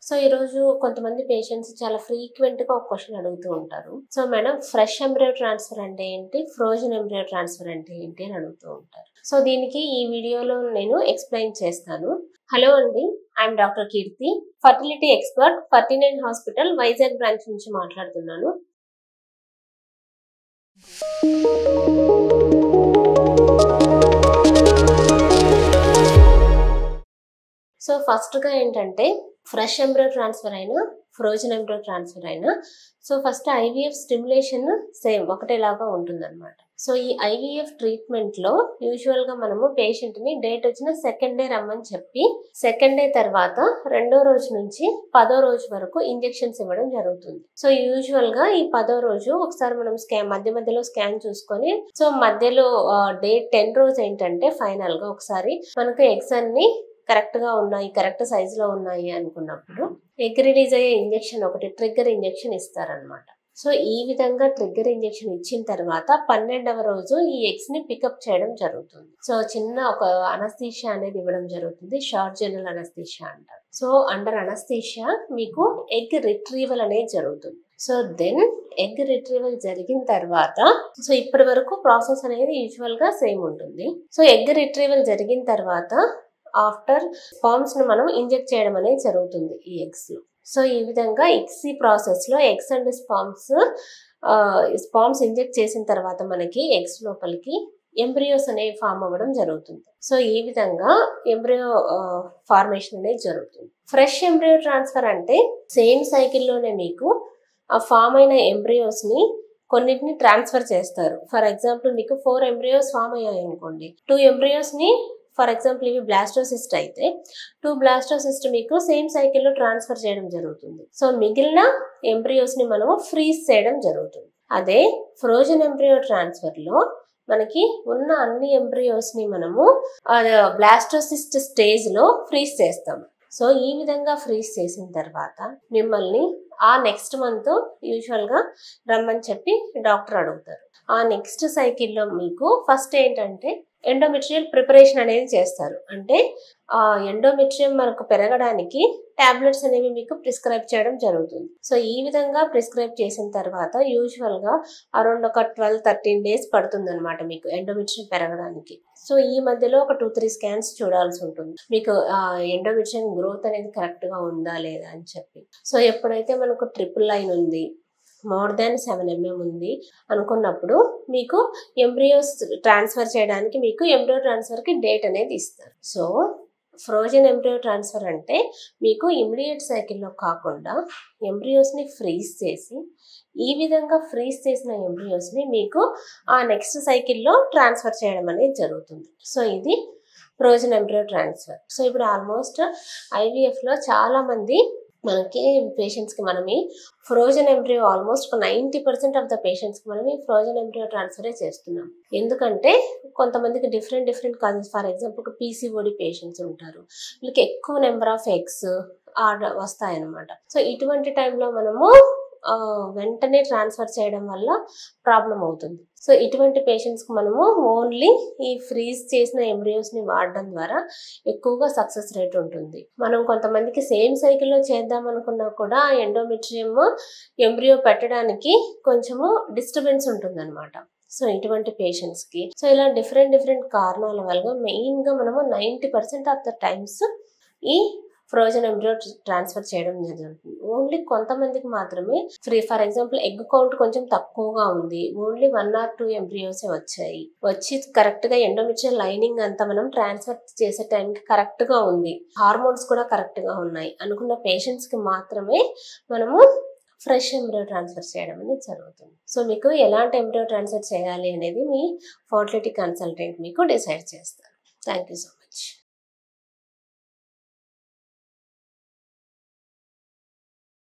so ఈరోజు కొంతమంది patients చాలా ఫ్రీక్వెంట్ గా ఒక క్వశ్చన్ అడుగుతూ ఉంటారు so madam fresh embryo transfer అంటే ఏంటి ఫ్రోజన్ ఎంబ్రియో ట్రాన్స్ఫర్ అంటే ఏంటి అని అడుగుతూ ఉంటారు సో దీనికి ఈ వీడియోలో నేను ఎక్స్ప్లెయిన్ చేస్తాను హలో అండి I'm doctor Keerthi fertility expert Ferty nine hospital Vizag branch నుంచి మాట్లాడుతున్నాను సో ఫస్ట్గా ఏంటంటే ఫ్రెష్ ఎంబ్రో ట్రాన్స్ఫర్ అయినా ఫ్రోజన్ ఎంబ్రో ట్రాన్స్ఫర్ అయినా so first IVF stimulation same ఒకటేలాగా ఉంటుందన్నమాట సో ఈ ఐవీఎఫ్ ట్రీట్మెంట్లో యూజువల్గా మనము పేషెంట్ని డేట్ వచ్చిన సెకండ్ డే రమ్మని చెప్పి సెకండ్ డే తర్వాత రెండో రోజు నుంచి పదో రోజు వరకు ఇంజెక్షన్స్ ఇవ్వడం జరుగుతుంది సో యూజువల్గా ఈ పదో రోజు ఒకసారి మనం స్కాన్ మధ్య మధ్యలో స్కాన్ చూసుకొని సో మధ్యలో డే టెన్ రోజు ఏంటంటే ఫైనల్గా ఒకసారి మనకు ఎగ్స్ అన్ని కరెక్ట్ గా ఉన్నాయి కరెక్ట్ సైజ్ లో ఉన్నాయి అనుకున్నప్పుడు ఎగ్ రిలీజ్ అయ్యే ఇంజెక్షన్ ఒకటి ట్రిగ్గర్ ఇంజెక్షన్ ఇస్తారనమాట సో ఈ విధంగా ట్రిగ్గర్ ఇంజెక్షన్ ఇచ్చిన తర్వాత పన్నెండవ రోజు ఈ ఎగ్స్ ని పికప్ చేయడం జరుగుతుంది సో చిన్న ఒక అనస్థీషియా అనేది ఇవ్వడం జరుగుతుంది షార్ట్ జనరల్ అనస్థీషియా అంటారు సో అండర్ అనస్థీషియా మీకు ఎగ్ రిట్రీవల్ అనేది జరుగుతుంది సో దెన్ ఎగ్ రిట్రీవల్ జరిగిన తర్వాత సో ఇప్పటి వరకు ప్రాసెస్ అనేది యూజువల్ గా సేమ్ ఉంటుంది సో ఎగ్ రిట్రీవల్ జరిగిన తర్వాత ఆఫ్టర్ స్పామ్స్ ను మనం ఇంజెక్ట్ చేయడం అనేది జరుగుతుంది ఈ ఎగ్స్ లో సో ఈ విధంగా ఎగ్సీ ప్రాసెస్ లో eggs and sperms sperms inject చేసిన తర్వాత మనకి ఎగ్స్ లోపలికి ఎంబ్రియోస్ అనేవి ఫామ్ అవ్వడం జరుగుతుంది సో ఈ విధంగా ఎంబ్రియో ఫార్మేషన్ అనేది జరుగుతుంది ఫ్రెష్ ఎంబ్రియో ట్రాన్స్ఫర్ అంటే సేమ్ సైకిల్లోనే మీకు ఆ ఫామ్ అయిన ఎంబ్రియోస్ ని కొన్నిటిని ట్రాన్స్ఫర్ చేస్తారు ఫర్ ఎగ్జాంపుల్ మీకు ఫోర్ ఎంబ్రియోస్ ఫామ్ అయ్యాయి అనుకోండి టూ ఎంబ్రియోస్ ని ఫర్ ఎగ్జాంపుల్ ఇవి బ్లాస్టోసిస్ట్ అయితే టూ బ్లాస్టోసిస్ట్ మీకు సేమ్ సైకిల్లో ట్రాన్స్ఫర్ చేయడం జరుగుతుంది సో మిగిలిన ఎంబ్రియోస్ ని మనము ఫ్రీజ్ చేయడం జరుగుతుంది అదే ఫ్రోజన్ ఎంబ్రియో ట్రాన్స్ఫర్ లో మనకి ఉన్న అన్ని ఎంబ్రియోస్ ని మనము బ్లాస్టోసిస్ట్ స్టేజ్ లో ఫ్రీజ్ చేస్తాము సో ఈ విధంగా ఫ్రీజ్ చేసిన తర్వాత మిమ్మల్ని ఆ నెక్స్ట్ మంత్ యూజువల్ గా రమ్మని చెప్పి డాక్టర్ అడుగుతారు ఆ నెక్స్ట్ సైకిల్లో మీకు ఫస్ట్ ఏంటంటే ఎండోమెట్రియల్ ప్రిపరేషన్ అనేది చేస్తారు అంటే ఆ ఎండోమెట్రియం మనకు పెరగడానికి టాబ్లెట్స్ అనేవి మీకు ప్రిస్క్రైబ్ చేయడం జరుగుతుంది సో ఈ విధంగా ప్రిస్క్రైబ్ చేసిన తర్వాత యూజువల్ గా అరౌండ్ ఒక ట్వెల్వ్ థర్టీన్ డేస్ పడుతుంది అనమాట మీకు ఎండోమెట్రియం పెరగడానికి సో ఈ మధ్యలో ఒక టూ త్రీ స్కాన్స్ చూడాల్సి ఉంటుంది మీకు ఎండోమెట్రియం గ్రోత్ అనేది కరెక్ట్ గా ఉందా లేదా అని చెప్పి సో ఎప్పుడైతే మనకు ట్రిపుల్ లైన్ ఉంది మోర్ దాన్ సెవెన్ ఎంఎం ఉంది అనుకున్నప్పుడు మీకు ఎంబ్రియోస్ ట్రాన్స్ఫర్ చేయడానికి మీకు ఎంబ్రియో ట్రాన్స్ఫర్కి డేట్ అనేది ఇస్తారు సో ఫ్రోజన్ ఎంబ్రియో ట్రాన్స్ఫర్ అంటే మీకు ఇమిడియట్ సైకిల్లో కాకుండా ఎంబ్రియోస్ని ఫ్రీజ్ చేసి ఈ విధంగా ఫ్రీజ్ చేసిన ఎంబ్రియోస్ని మీకు ఆ నెక్స్ట్ సైకిల్లో ట్రాన్స్ఫర్ చేయడం అనేది జరుగుతుంది సో ఇది ఫ్రోజన్ ఎంబ్రియో ట్రాన్స్ఫర్ సో ఇప్పుడు ఆల్మోస్ట్ ఐవీఎఫ్లో చాలామంది మనకి పేషెంట్స్కి మనం ఈ ఫ్రోజన్ ఎంబ్రియో ఆల్మోస్ట్ ఒక నైంటీ పర్సెంట్ ఆఫ్ ద పేషెంట్స్కి మనం ఈ ఫ్రోజన్ ఎంబ్రియో ట్రాన్స్ఫరే చేస్తున్నాం ఎందుకంటే కొంతమందికి different different causes for example PCOD patients ఉంటారు వీళ్ళకి ఎక్కువ నెంబర్ ఆఫ్ ఎగ్స్ వస్తాయన్నమాట సో ఇటువంటి టైంలో మనము వెంటనే ట్రాన్స్ఫర్ చేయడం వల్ల ప్రాబ్లం అవుతుంది సో ఇటువంటి పేషెంట్స్కి మనము ఓన్లీ ఈ ఫ్రీజ్ చేసిన ఎంబ్రియోస్ని వాడడం ద్వారా ఎక్కువగా సక్సెస్ రేట్ ఉంటుంది మనం కొంతమందికి సేమ్ సైకిల్లో చేద్దాం అనుకున్నా కూడా ఎండోమెట్రియం ఎంబ్రియో పెట్టడానికి కొంచెము డిస్టర్బెన్స్ ఉంటుందన్నమాట సో ఇటువంటి పేషెంట్స్కి సో ఇలా డిఫరెంట్ డిఫరెంట్ కారణాల వల్ల మెయిన్గా మనము ninety percent of the times ఈ ఫ్రోజన్ ఎంబ్రియో ట్రాన్స్ఫర్ చేయడం జరుగుతుంది ఓన్లీ కొంతమందికి మాత్రమే free for example egg count కొంచెం తక్కువగా ఉంది ఓన్లీ వన్ ఆర్ టూ ఎంబ్రియోసే వచ్చాయి వచ్చి కరెక్ట్ గా ఎండోమెట్రియల్ లైనింగ్ అంతా మనం ట్రాన్స్ఫర్ చేసే టైంకి కరెక్ట్ గా ఉంది హార్మోన్స్ కూడా కరెక్ట్ గా ఉన్నాయి అనుకున్న పేషెంట్స్ కి మాత్రమే మనము ఫ్రెష్ ఎంబ్రియో ట్రాన్స్ఫర్ చేయడం అనేది జరుగుతుంది సో మీకు ఎలాంటి ఎంబ్రియో ట్రాన్స్ఫర్ చేయాలి అనేది మీ ఫర్టిలిటీ కన్సల్టెంట్ మీకు డిసైడ్ చేస్తారు థ్యాంక్ యూ సో మచ్